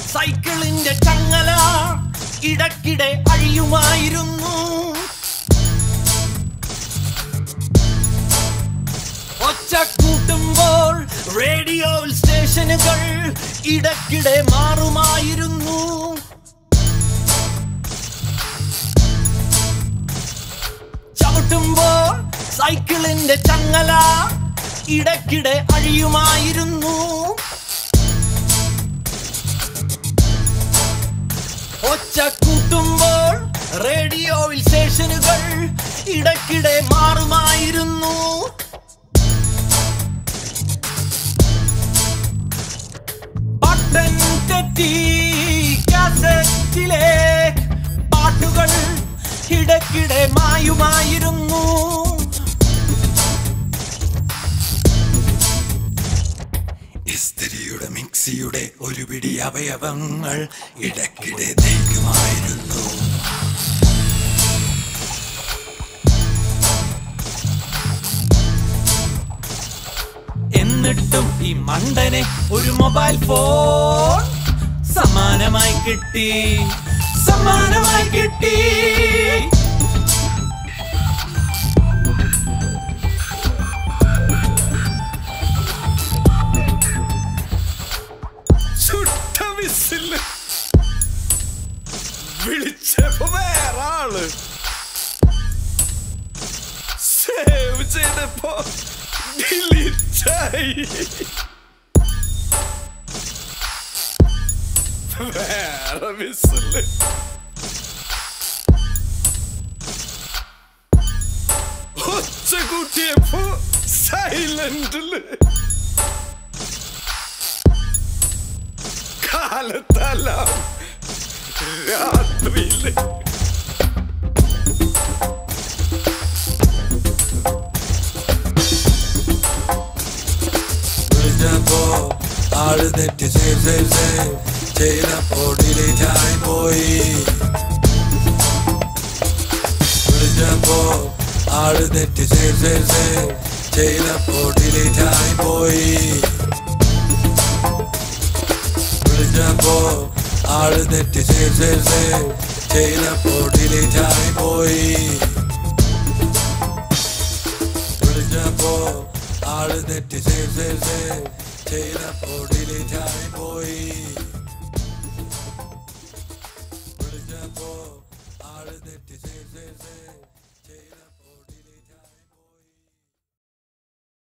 സൈക്കിളിന്റെ ചങ്ങല ഇടക്കിടെ അഴിയുമായിരുന്നു ഒച്ച കൂട്ടുമ്പോൾ റേഡിയോയിൽ സ്റ്റേഷനുകൾ ഇടക്കിടെ മാറുമായിരുന്നു ചവിട്ടുമ്പോൾ സൈക്കിളിന്റെ ചങ്ങല ഇടക്കിടെ അഴിയുമായിരുന്നു ഒച്ച കൂട്ടുമ്പോൾ റേഡിയോയിൽ സ്റ്റേഷനുകൾ ഇടക്കിടെ മാറുമായിരുന്നു ബട്ടൺ തെറ്റി കാസറ്റിലെ പാട്ടുകൾ ഇടക്കിടെ മായുമായിരുന്നു ഇസ്തിരിയുടെ മിക്സിയുടെ ഒരു പിടി അവയവങ്ങൾ ഇടയ്ക്കിടെ ദഹിക്കുമായിരുന്നു എന്നിട്ടും ഈ മണ്ടനെ ഒരു മൊബൈൽ ഫോൺ സമാനമായി കിട്ടി സമാനമായി കിട്ടി ചുട്ട വിസില് വിളിച്ചപ്പോ വേറെ ആള് സേവ് ചെയ്തപ്പോ ഡിലീറ്റായി വേറെ വിസില് ഒച്ച കൂട്ടിയപ്പോ സൈലന്റില് കാലത്തല്ല രാത്രിയില് വിളിച്ചപ്പോ ആള് തെറ്റി സേവ് സേവ് സേവ് ചെയ്തപ്പോ ഡിലീറ്റ് ആയി പോയി വിളിച്ചപ്പോ ആള് തെറ്റി സേവ് സേവ് സേവ് ചെയ്തപ്പോ ഡിലീറ്റ് ആയി പോയി വിളിച്ചപ്പോ ആള് തെറ്റി സേവ് സേവ് സേവ് ചെയ്തപ്പോ ഡിലീറ്റ് ആയി പോയി വിളിച്ചപ്പോ ആള് തെറ്റി സേവ് സേവ് സേവ് ചെയ്തപ്പോ ഡിലീറ്റ് ആയി പോയി